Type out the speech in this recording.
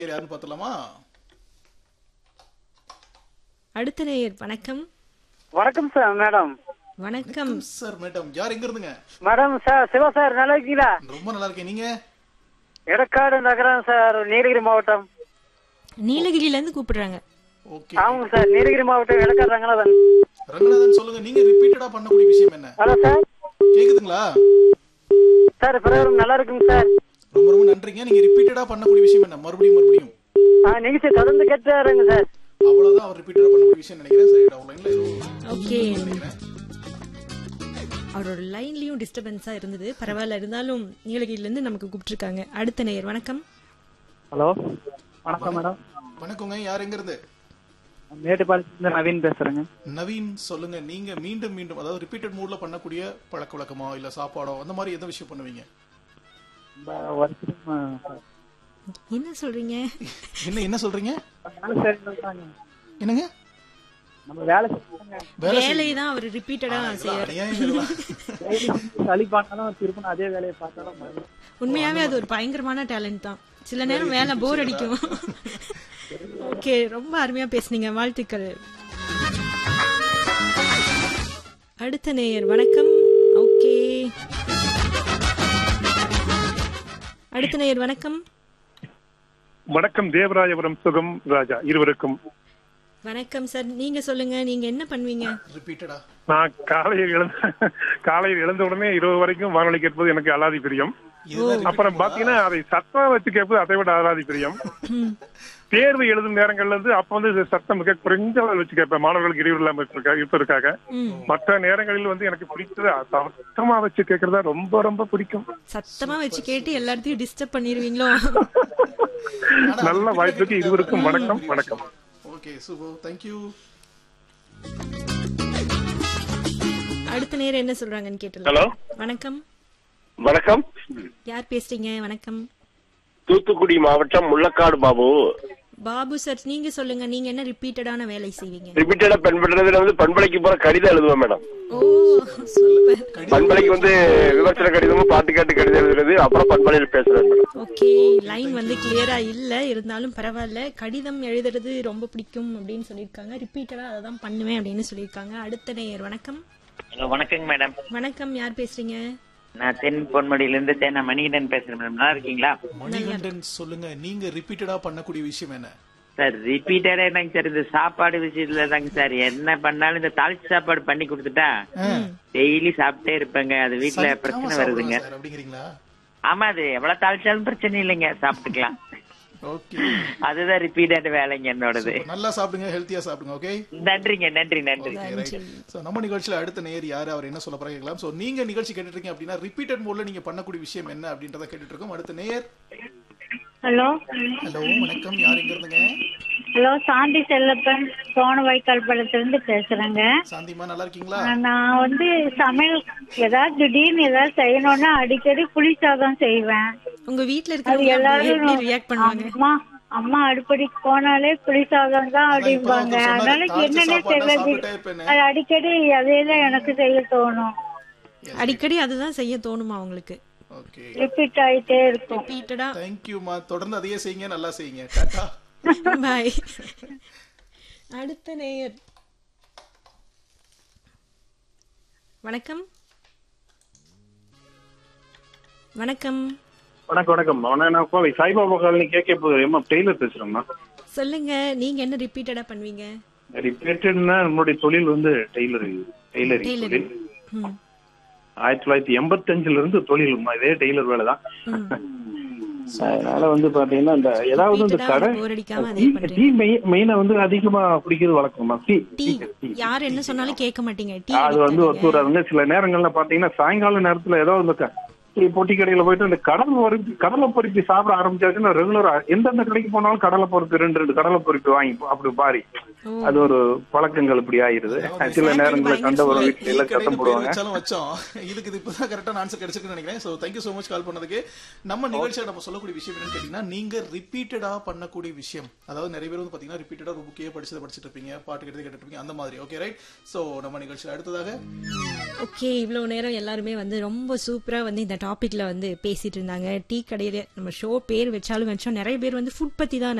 யாருன்னு பார்த்தலாமா அடுத்த நேயர் வணக்கம் வணக்கம் சார் மேடம் வணக்கம் சார் மேடம் யார் எங்க இருந்துங்க மேடம் சார் சிவா சார் நல்லா இருக்கீங்களா ரொம்ப நல்லா இருக்கேன் நீங்க எடக்காடு நகரம் சார் நீலகிரி மாவட்டம் நீலகிரில இருந்து கூப்பிடுறாங்க ஓகே ஆமாங்க சார் நீலகிரி மாவட்டம் எடக்காடு ரங்கநாதன் ரங்கநாதன் சொல்லுங்க நீங்க ரிப்பீட்டடா பண்ணக்கூடிய விஷயம் என்ன ஹலோ சார் கேக்குதுங்களா சார் பிரதமர் நல்லா இருக்குங்க சார் ரொம்ப ரொம்ப நன்றிங்க நீங்க ரிப்பீட்டடா பண்ணக்கூடிய விஷயம் என்ன மறுபடியும் மறுபடியும் ஆ நிகழ்ச்சி தொடர்ந்து கேட்டுறாருங்க சார் அவ்வளவுதான் அவர் ரிப்பீட்டடா பண்ணக்கூடிய விஷயம் நினைக்கிறேன் சரி ஆன்லைன்ல ஏதோ ஓகே நினைக்கிறேன் அவரோட லைன்லயும் டிஸ்டர்பன்ஸா இருந்தது பரவாயில்ல இருந்தாலும் நீலகிரில இருந்து நமக்கு கூப்பிட்டுருக்காங்க அடுத்த நேயர் வணக்கம் ஹலோ வணக்கம் மேடம் வணக்கங்க யார் எங்க இருந்து மேட்டுப்பாளையத்துல நவீன் பேசுறேங்க நவீன் சொல்லுங்க நீங்க மீண்டும் மீண்டும் அதாவது ரிப்பீட்டட் மூட்ல பண்ணக்கூடிய பழக்க வழக்கமோ இல்ல சாப்பாடோ அந்த மாதிரி எந்த விஷயம் பண்ணுவீங்க நம்ம வருஷம் என்ன சொல்றீங்க என்ன என்ன சொல்றீங்க வேலை செய்யறாங்க என்னங்க நம்ம வேலை செய்யறாங்க வேலை வேலையை தான் அவர் ரிப்பீட்டடா செய்யறாரு செய்ய சளி பார்த்தாலும் திரும்ப அதே வேலையை பார்த்தாலும் மறுபடியும் உண்மையாவே அது ஒரு பயங்கரமான டேலண்ட் தான் சில நேரம் வேலை போர் அடிக்கும் ஓகே ரொம்ப அருமையா பேசுனீங்க வாழ்த்துக்கள் அடுத்த நேயர் வணக்கம் ஓகே அடுத்த நேயர் வணக்கம் வணக்கம் தேவராயபுரம் சுகம் ராஜா இருவருக்கும் வணக்கம் சார் நீங்க சொல்லுங்க நீங்க என்ன பண்ணுவீங்க ரிப்பீட்டடா நான் காலையில் எழுந்த காலையில் எழுந்த உடனே இரவு வரைக்கும் வானொலி கேட்பது எனக்கு அலாதி பிரியம் இதுதான் அப்புறம் பாத்தீங்கன்னா அதை சத்தம் வச்சு கேட்பது அதை விட அலாதி பிரியம் தேர்வு எழுதும் நேரங்கள்ல இருந்து அப்ப வந்து இது சத்தம் மிக குறைஞ்ச அளவில் வச்சு கேட்பேன் மாணவர்களுக்கு இடையூறு இல்லாம இருப்பதற்காக- இருப்பதற்காக ம். மற்ற நேரங்களில் வந்து எனக்கு பிடிச்சது சத்தமா வச்சு கேட்கறதா ரொம்ப ரொம்ப பிடிக்கும் சத்தமா வச்சு கேட்டு எல்லாத்தையும் டிஸ்டர்ப் பண்ணிருவீங்களோ நல்ல வாய்ப்புக்கு இருவருக்கும் வணக்கம் வணக்கம் ஓகே சூப்பர் தேங்க்யூ அடுத்த நேரம் என்ன சொல்றாங்கன்னு கேட்டலாம் ஹலோ வணக்கம் வணக்கம் யார் பேசுறீங்க வணக்கம் தூத்துக்குடி மாவட்டம் முள்ளக்காடு பாபு பாபு சார் நீங்க சொல்லுங்க நீங்க என்ன ரிப்பீட்டடான வேலை செய்வீங்க ரிப்பீட்டடா பண்படுறதுல வந்து பண்பலைக்கு போற கடிதம் எழுதுவேன் மேடம் ஓ சூப்பர் பண்பலைக்கு வந்து விமர்சன கடிதமும் பாட்டு காட்டு கடிதம் எழுதுறது அப்புறம் பண்பலையில் பேசுறேன் மேடம் ஓகே லைன் வந்து கிளியரா இல்ல இருந்தாலும் பரவாயில்ல கடிதம் எழுதுறது ரொம்ப பிடிக்கும் அப்படின்னு சொல்லியிருக்காங்க ரிப்பீட்டடா அதை தான் பண்ணுவேன் அப்படின்னு சொல்லியிருக்காங்க அடுத்த நேயர் வணக்கம் ஹலோ வணக்கங்க மேடம் வணக்கம் யார் பேசுறீங்க நான் தென் பொன்முடியில இருந்து தேனா மணிகண்டன் பேசுறேன் மேடம் நல்லா இருக்கீங்களா மணிகண்டன் சொல்லுங்க நீங்க ரிப்பீட்டடா பண்ணக்கூடிய விஷயம் என்ன சார் ரிப்பீட்டடா என்னங்க சார் இந்த சாப்பாடு விஷயத்துல தாங்க சார் என்ன பண்ணாலும் இந்த தாளிச்சு சாப்பாடு பண்ணி கொடுத்துட்டா டெய்லி சாப்பிட்டே இருப்பேங்க அது வீட்டுல சலிக்காம பிரச்சனை சாப்பிடலாம் வருதுங்க சார், அப்படிங்கிறீங்களா ஆமா அது எவ்வளவு தாளிச்சாலும் பிரச்சனை இல்லைங்க சாப்பிட்டுக்கலாம் ஓகே அதுதான் ரிப்பீட்டட் வேலைங்க என்னோடது நல்லா சாப்பிடுங்க ஹெல்த்தியா சாப்பிடுங்க ஓகே நன்றிங்க நன்றி நன்றி ஓகே ரைட் சோ நம்ம நிகழ்ச்சியில அடுத்த நேர் யாரு அவர் என்ன சொல்ல போறாங்க கேட்கலாம் சோ நீங்க நிகழ்ச்சி கேட்டுட்டு இருக்கீங்க அப்படின்னா ரிப்பீட்டட் மோட்ல நீங்க பண்ணக்கூடிய விஷயம் என்ன அப்படின்றத கேட்டுட்டு இருக்கோம் அடுத்த நேர் ஹலோ ஹலோ வணக்கம் யார் எங்க இருந்துங்க ஹலோ சாந்தி செல்லப்பன் சோனவாய்க்கால் படத்திலிருந்து பேசுறேங்க சாந்திமா நல்லா இருக்கீங்களா நான் வந்து சமையல் ஏதாவது திடீர்னு ஏதாவது செய்யணும்னா அடிக்கடி புளி சாதம் செய்வேன் உங்க வீட்ல அது இருக்கிறவங்க எப்படி எல்லாரும் ரியாக்ட் பண்ணுவாங்க அம்மா அம்மா அடுப்படிக்கு போனாலே புளி சாதம் தான் அதான் இப்ப அப்படிம்பாங்க ஒருத்தர் சொன்னாரு, அதனால தாளிச்ச என்னன்னே சாப்பாடு தெரியல சாப்பிட்டுட்டே இருப்பேன்னு. அது அடிக்கடி அதே தான் எனக்கு செய்ய தோணும் அடிக்கடி அதுதான் செய்ய தோணுமா உங்களுக்கு ஓகே ரிப்பீட் ஆயிட்டே இருக்கும் ரிப்பீட்டடா தேங்க்யூமா தொடர்ந்து அதையே செய்யுங்க நல்லா செய்யுங்க டாடா பாய் அடுத்த நேயர் வணக்கம் வணக்கம் வணக்கம் வணக்கம் நான் கோவை சாய்பாபா காலனி கேட்க போது எம்மா டெய்லர் பேசுறேம்மா சொல்லுங்க நீங்க என்ன ரிப்பீட்டடா பண்ணுவீங்க ரிப்பீட்டட்னா நம்மளுடைய தொழில் வந்து டெய்லரிங் டெய்லரிங் டெய்லரிங் தொழில் ம் ஆயிரத்தி தொள்ளாயிரத்தி எண்பத்தஞ்சுல இருந்து தொழில் இதே டெய்லர் வேலை தான் ம் அதனால வந்து பாத்தீங்கன்னா இந்த ஏதாவது இந்த Repeated-ஆ கடை bore அடிக்காம அதே டீ பண்றீங்க. டீ மெய்- மெயினா வந்து அதிகமா குடிக்கிறது வழக்கமா டீ டீ டீ. யார் என்ன சொன்னாலும் கேட்க மாட்டீங்க டீ அது வந்து ஒத்துவராதுங்க சில நேரங்கள்ல பாத்தீங்கன்னா சாயங்கால நேரத்துல ஏதோ இந்த க- டீ பொட்டி கடையில போயிட்டு இந்த கடலை பொறுப்பி கடலை பொறுப்பி சாப்பிட ஆரம்பிச்சாச்சுன்னா ரெகுலரா எந்தெந்த கடைக்கு போனாலும் கடலை பொறுப்பி ரெண்டு ரெண்டு கடலை பொறுப்பி வாங்கி அப்படி பாரி ஓ. அது ஒரு பழக்கங்கள் இப்படி ஆயிருது சில நேரங்கள்ல கண்டவரம் வீட்டுல எல்லாம் சத்தம் போடுவாங்க வச்சாலும் வச்சோம் இதுக்கு இது இப்பதான் கரெக்டான ஆன்சர் கிடைச்சிருக்குன்னு நினைக்கிறேன் so thank you so much call பண்ணதுக்கு நம்ம நிகழ்ச்சியில நம்ம சொல்லக்கூடிய விஷயம் என்னன்னு கேட்டீங்கன்னா நீங்க ரிப்பீட்டடா பண்ணக்கூடிய விஷயம் அதாவது நிறைய பேர் வந்து பாத்தீங்கன்னா ரிப்பீட்டடா ஒரு புக்கையே படிச்சதை படிச்சிட்டு இருப்பீங்க பாட்டு கேட்டு கேட்டுட்டு இருப்பீங்க அந்த மாதிரி ஓகே ரைட் சோ நம்ம நிகழ்ச்சியில அடுத்ததாக ஓகே இவ்வளவு நேரம் எல்லாருமே வந்து ரொம்ப சூப்பரா வந்து இந்த டாபிக்ல வந்து பேசிட்டு இருந்தாங்க டீ கடையில நம்ம ஷோ பேர் வச்சாலும் வச்சோம் நிறைய பேர் வந்து ஃபுட் பத்தி தான்